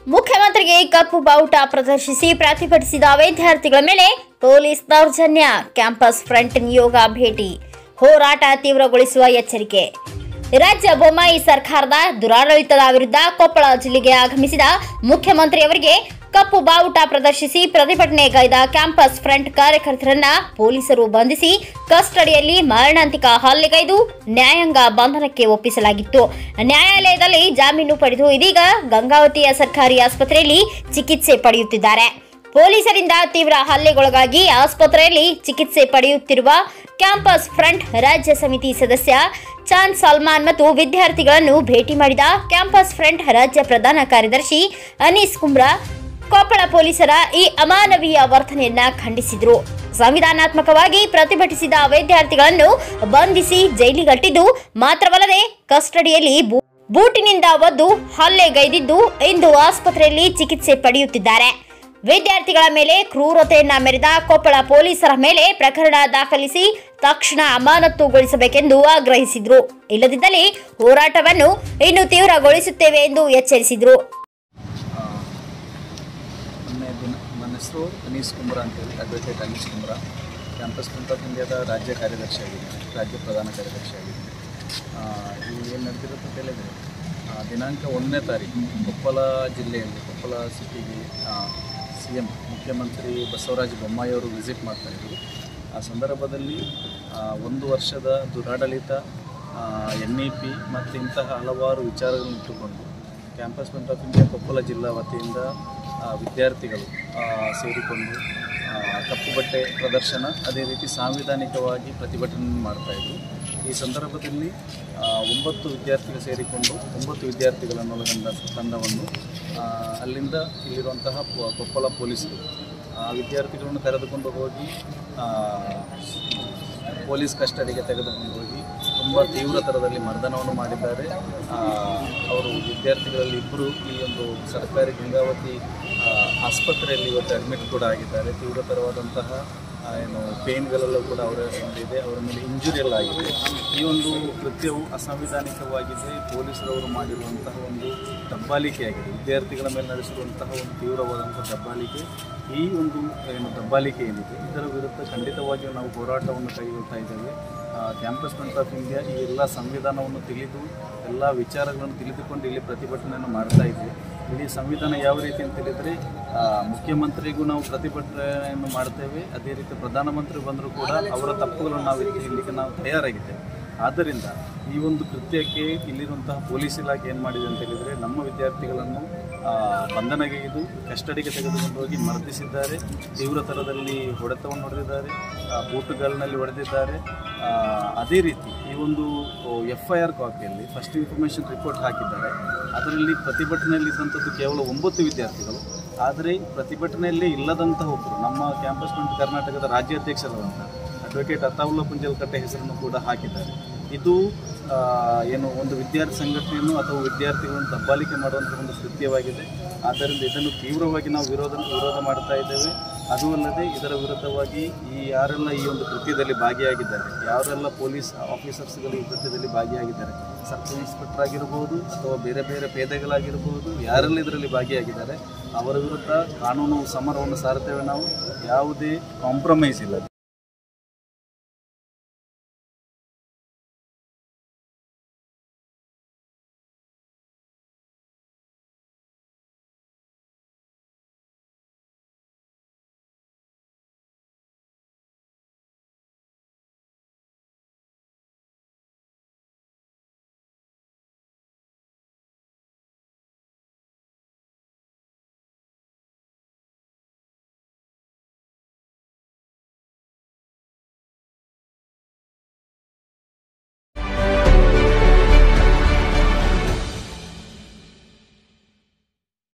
ಮುಖ್ಯಮಂತ್ರಿಗೆ ಕಪ್ಪು ಬಾವುಟ ಪ್ರದರ್ಶಿಸಿ ಪ್ರತಿಭಟಿಸಿದ ವಿದ್ಯಾರ್ಥಿಗಳ ಮೇಲೆ ಪೊಲೀಸ್ ದೌರ್ಜನ್ಯ ಕ್ಯಾಂಪಸ್ ಫ್ರಂಟ್ ನಿಯೋಗ ಭೇಟಿ ಹೋರಾಟ ತೀವ್ರಗೊಳಿಸುವ ಎಚ್ಚರಿಕೆ ರಾಜ್ಯ ಬೊಮ್ಮಾಯಿ ಸರ್ಕಾರದ ದುರಾಡಳಿತದ ವಿರುದ್ಧ ಕೊಪ್ಪಳ ಜಿಲ್ಲೆಗೆ ಆಗಮಿಸಿದ ಮುಖ್ಯಮಂತ್ರಿಯವರಿಗೆ ಕಪ್ಪು ಬಾವುಟ ಪ್ರದರ್ಶಿಸಿ ಪ್ರತಿಭಟನೆಗೈದ ಕ್ಯಾಂಪಸ್ ಫ್ರಂಟ್ ಕಾರ್ಯಕರ್ತರನ್ನ ಪೊಲೀಸರು ಬಂಧಿಸಿ ಕಸ್ಟಡಿಯಲ್ಲಿ ಮಾರಣಾಂತಿಕ ಹಲ್ಲೆಗೈದು ನ್ಯಾಯಾಂಗ ಬಂಧನಕ್ಕೆ ಒಪ್ಪಿಸಲಾಗಿತ್ತು ನ್ಯಾಯಾಲಯದಲ್ಲಿ ಜಾಮೀನು ಪಡೆದು ಇದೀಗ ಗಂಗಾವತಿಯ ಸರ್ಕಾರಿ ಆಸ್ಪತ್ರೆಯಲ್ಲಿ ಚಿಕಿತ್ಸೆ ಪಡೆಯುತ್ತಿದ್ದಾರೆ ಪೊಲೀಸರಿಂದ ತೀವ್ರ ಹಲ್ಲೆಗೊಳಗಾಗಿ ಆಸ್ಪತ್ರೆಯಲ್ಲಿ ಚಿಕಿತ್ಸೆ ಪಡೆಯುತ್ತಿರುವ ಕ್ಯಾಂಪಸ್ ಫ್ರಂಟ್ ರಾಜ್ಯ ಸಮಿತಿ ಸದಸ್ಯ ಚಾಂದ್ ಸಲ್ಮಾನ್ ಮತ್ತು ವಿದ್ಯಾರ್ಥಿಗಳನ್ನು ಭೇಟಿ ಮಾಡಿದ ಕ್ಯಾಂಪಸ್ ಫ್ರಂಟ್ ರಾಜ್ಯ ಪ್ರಧಾನ ಕಾರ್ಯದರ್ಶಿ ಅನೀಸ್ ಕುಮ್ರಾ ಕೊಪ್ಪಳ ಪೊಲೀಸರ ಈ ಅಮಾನವೀಯ ವರ್ತನೆಯನ್ನ ಖಂಡಿಸಿದ್ರು ಸಂವಿಧಾನಾತ್ಮಕವಾಗಿ ಪ್ರತಿಭಟಿಸಿದ ವಿದ್ಯಾರ್ಥಿಗಳನ್ನು ಬಂಧಿಸಿ ಜೈಲಿಗಟ್ಟಿದ್ದು ಮಾತ್ರವಲ್ಲದೆ ಕಸ್ಟಡಿಯಲ್ಲಿ ಬೂ- ಬೂಟಿನಿಂದ ಒದ್ದು ಹಲ್ಲೆಗೈದಿದ್ದು ಇಂದು ಆಸ್ಪತ್ರೆಯಲ್ಲಿ ಚಿಕಿತ್ಸೆ ಪಡೆಯುತ್ತಿದ್ದಾರೆ ವಿದ್ಯಾರ್ಥಿಗಳ ಮೇಲೆ ಕ್ರೂರತೆಯನ್ನ ಮೆರೆದ ಕೊಪ್ಪಳ ಪೊಲೀಸರ ಮೇಲೆ ಪ್ರಕರಣ ದಾಖಲಿಸಿ ತಕ್ಷಣ ಅಮಾನತುಗೊಳಿಸಬೇಕೆಂದು ಆಗ್ರಹಿಸಿದ್ರು ಇಲ್ಲದಿದ್ದಲ್ಲಿ ಹೋರಾಟವನ್ನು ಇನ್ನು ತೀವ್ರಗೊಳಿಸುತ್ತೇವೆ ಎಂದು ಎಚ್ಚರಿಸಿದ್ರು ಮೊನ್ನೆ ದಿನ ನನ್ನ ಹೆಸರು ಅನೀಸ್ ಕುಮ್ರಾ ಅಂತೇಳಿ advocate Anees Kumra campus front of ಇಂಡಿಯಾದ ರಾಜ್ಯ ಕಾರ್ಯದರ್ಶಿ ಆಗಿದ್ದೀನಿ ರಾಜ್ಯ ಪ್ರಧಾನ ಕಾರ್ಯದರ್ಶಿ ಆಗಿದ್ದೀನಿ ಆ, ಇಲ್ಲಿ ಏನು ನಡೆದಿರುತ್ತೆ ಅಂತ ಹೇಳಿದರೆ ಆ, ದಿನಾಂಕ ಒಂದನೇ ತಾರೀಕು ಕೊಪ್ಪಳ ಜಿಲ್ಲೆಯಲ್ಲಿ ಕೊಪ್ಪಳ ಸಿಟಿಗೆ ಸಿ ಎಂ ಮುಖ್ಯಮಂತ್ರಿ ಬಸವರಾಜ ಬೊಮ್ಮಾಯಿ ಅವರು ವಿಸಿಟ್ ಮಾಡ್ತಾಯಿದ್ರು ಆ ಸಂದರ್ಭದಲ್ಲಿ ಆ, ಒಂದು ವರ್ಷದ ದುರಾಡಳಿತ ಎನ್ ಇ ಪಿ ಮತ್ತು ಇಂತಹ ಹಲವಾರು ವಿಚಾರಗಳನ್ನು ಇಟ್ಟುಕೊಂಡು campus front of India Koppal ಜಿಲ್ಲಾ ವತಿಯಿಂದ ಆ, ವಿದ್ಯಾರ್ಥಿಗಳು ಆ, ಸೇರಿಕೊಂಡು ಆ, ಕಪ್ಪು ಬಟ್ಟೆ ಪ್ರದರ್ಶನ ಅದೇ ರೀತಿ ಸಾಂವಿಧಾನಿಕವಾಗಿ ಪ್ರತಿಭಟನೆ ಮಾಡ್ತಾಯಿದ್ರು ಈ ಸಂದರ್ಭದಲ್ಲಿ ಆ, ಒಂಬತ್ತು ವಿದ್ಯಾರ್ಥಿಗಳು ಸೇರಿಕೊಂಡು ಒಂಬತ್ತು ವಿದ್ಯಾರ್ಥಿಗಳನ್ನು ಒಳಗೊಂಡ ತಂಡವನ್ನು ಆ, ಅಲ್ಲಿಂದ ಇಲ್ಲಿರುವಂತಹ ಪೊ- ಕೊಪ್ಪಳ ಪೊಲೀಸರು ಆ ವಿದ್ಯಾರ್ಥಿಗಳನ್ನು ಕರೆದುಕೊಂಡು ಹೋಗಿ ಆ, ಪೊಲೀಸ್ ಕಸ್ಟಡಿಗೆ ತೆಗೆದುಕೊಂಡು ಹೋಗಿ ತುಂಬ ತೀವ್ರ ಥರದಲ್ಲಿ ಮರ್ದನವನ್ನು ಮಾಡಿದ್ದಾರೆ ಆ, ಅವರು ವಿದ್ಯಾರ್ಥಿಗಳಲ್ಲಿ ಇಬ್ಬರು ಈ ಒಂದು ಸರ್ಕಾರಿ ಗಂಗಾವತಿ ಆ, ಆಸ್ಪತ್ರೆಯಲ್ಲಿ ಇವತ್ತು ಅಡ್ಮಿಟ್ ಕೂಡ ಆಗಿದ್ದಾರೆ ತೀವ್ರತರವಾದಂತಹ ಆ, ಏನು ಪೇನ್ಗಳೆಲ್ಲ ಕೂಡ ಅವರ ಇದೆ ಅವರ ಮೇಲೆ ಇಂಜುರಿ ಎಲ್ಲ ಆಗಿದೆ ಈ ಒಂದು ಕೃತ್ಯವು ಅಸಂವಿಧಾನಿಕವಾಗಿದೆ ಪೊಲೀಸರವರು ಮಾಡಿರುವಂತಹ ಒಂದು ದಬ್ಬಾಳಿಕೆಯಾಗಿದೆ ವಿದ್ಯಾರ್ಥಿಗಳ ಮೇಲೆ ನಡೆಸಿರುವಂತಹ ಒಂದು ತೀವ್ರವಾದಂತಹ ದಬ್ಬಾಳಿಕೆ ಈ ಒಂದು ಏನು ದಬ್ಬಾಳಿಕೆ ಏನಿದೆ ಇದರ ವಿರುದ್ಧ ಖಂಡಿತವಾಗಿಯೂ ನಾವು ಹೋರಾಟವನ್ನು ಕೈಗೊಳ್ತಾ ಇದ್ದೇವೆ ಆ, ಕ್ಯಾಂಪಸ್ ಫ್ರಂಟ್ ಆಫ್ ಇಂಡಿಯಾ ಈ ಎಲ್ಲ ಸಂವಿಧಾನವನ್ನು ತಿಳಿದು ಎಲ್ಲ ವಿಚಾರಗಳನ್ನು ತಿಳಿದುಕೊಂಡು ಇಲ್ಲಿ ಪ್ರತಿಭಟನೆಯನ್ನು ಮಾಡ್ತಾ ಇದ್ವಿ ಇಡೀ ಸಂವಿಧಾನ ಯಾವ ರೀತಿ ಅಂತ ಹೇಳಿದರೆ ಆ, ಮುಖ್ಯಮಂತ್ರಿಗೂ ನಾವು ಪ್ರತಿಭಟನೆಯನ್ನು ಮಾಡ್ತೇವೆ ಅದೇ ರೀತಿ ಪ್ರಧಾನಮಂತ್ರಿ ಬಂದರೂ ಕೂಡ ಅವರ ತಪ್ಪುಗಳನ್ನು ನಾವು ಎತ್ತಿ ಇಲ್ಲಿಗೆ ನಾವು ತಯಾರಾಗಿದ್ದೇವೆ ಆದ್ದರಿಂದ ಈ ಒಂದು ಕೃತ್ಯಕ್ಕೆ ಇಲ್ಲಿರುವಂತಹ ಪೊಲೀಸ್ ಇಲಾಖೆ ಏನು ಮಾಡಿದೆ ಅಂತ ಹೇಳಿದರೆ ನಮ್ಮ ವಿದ್ಯಾರ್ಥಿಗಳನ್ನು ಆ, ಬಂಧನಗೈದು ಕಸ್ಟಡಿಗೆ ತೆಗೆದುಕೊಂಡು ಹೋಗಿ ಮರ್ದಿಸಿದ್ದಾರೆ ತೀವ್ರ ಥರದಲ್ಲಿ ಹೊಡೆತವನ್ನು ಹೊಡೆದಿದ್ದಾರೆ ಆ, ಬೂಟುಗಾಲಿನಲ್ಲಿ ಹೊಡೆದಿದ್ದಾರೆ ಆ, ಅದೇ ರೀತಿ ಈ ಒಂದು ಎಫ್ ಐ ಆರ್ ಕಾಪಿಯಲ್ಲಿ ಫಸ್ಟ್ ಇನ್ಫಾರ್ಮೇಷನ್ ರಿಪೋರ್ಟ್ ಹಾಕಿದ್ದಾರೆ ಅದರಲ್ಲಿ ಪ್ರತಿಭಟನೆಯಲ್ಲಿ ಇದ್ದಂಥದ್ದು ಕೇವಲ ಒಂಬತ್ತು ವಿದ್ಯಾರ್ಥಿಗಳು ಆದರೆ ಪ್ರತಿಭಟನೆಯಲ್ಲಿ ಇಲ್ಲದಂತಹ ಒಬ್ಬರು ನಮ್ಮ ಕ್ಯಾಂಪಸ್ ಫ್ರಂಟ್ ಕರ್ನಾಟಕದ ರಾಜ್ಯಾಧ್ಯಕ್ಷರಾದಂಥ ಅಡ್ವೊಕೇಟ್ ಅತಾವುಲ್ಲಾ ಕುಂಜಲ್ಕಟ್ಟೆ ಹೆಸರನ್ನು ಕೂಡ ಹಾಕಿದ್ದಾರೆ ಇದು ಆ, ಏನು ಒಂದು ವಿದ್ಯಾರ್ಥಿ ಸಂಘಟನೆಯನ್ನು ಅಥವಾ ವಿದ್ಯಾರ್ಥಿಗಳನ್ನು ದಬ್ಬಾಳಿಕೆ ಮಾಡುವಂಥ ಒಂದು ಕೃತ್ಯವಾಗಿದೆ ಆದ್ದರಿಂದ ಇದನ್ನು ತೀವ್ರವಾಗಿ ನಾವು ವಿರೋಧ ವಿರೋಧ ಮಾಡ್ತಾ ಇದ್ದೇವೆ ಅದು ಅಲ್ಲದೆ ಇದರ ವಿರುದ್ಧವಾಗಿ ಈ ಯಾರೆಲ್ಲ ಈ ಒಂದು ಕೃತ್ಯದಲ್ಲಿ ಭಾಗಿಯಾಗಿದ್ದಾರೆ ಯಾರೆಲ್ಲ ಪೊಲೀಸ್ ಆಫೀಸರ್ಸ್ಗಳು ಈ ಕೃತ್ಯದಲ್ಲಿ ಭಾಗಿಯಾಗಿದ್ದಾರೆ ಸಬ್ ಇನ್ಸ್ಪೆಕ್ಟರ್ ಆಗಿರ್ಬೋದು ಅಥವಾ ಬೇರೆ ಬೇರೆ ಪೇದೆಗಳಾಗಿರ್ಬೋದು ಯಾರೆಲ್ಲ ಇದರಲ್ಲಿ ಭಾಗಿಯಾಗಿದ್ದಾರೆ ಅವರ ವಿರುದ್ಧ ಕಾನೂನು ಸಮರವನ್ನು ಸಾರ್ತೇವೆ ನಾವು ಯಾವುದೇ ಕಾಂಪ್ರಮೈಸ್ ಇಲ್ಲ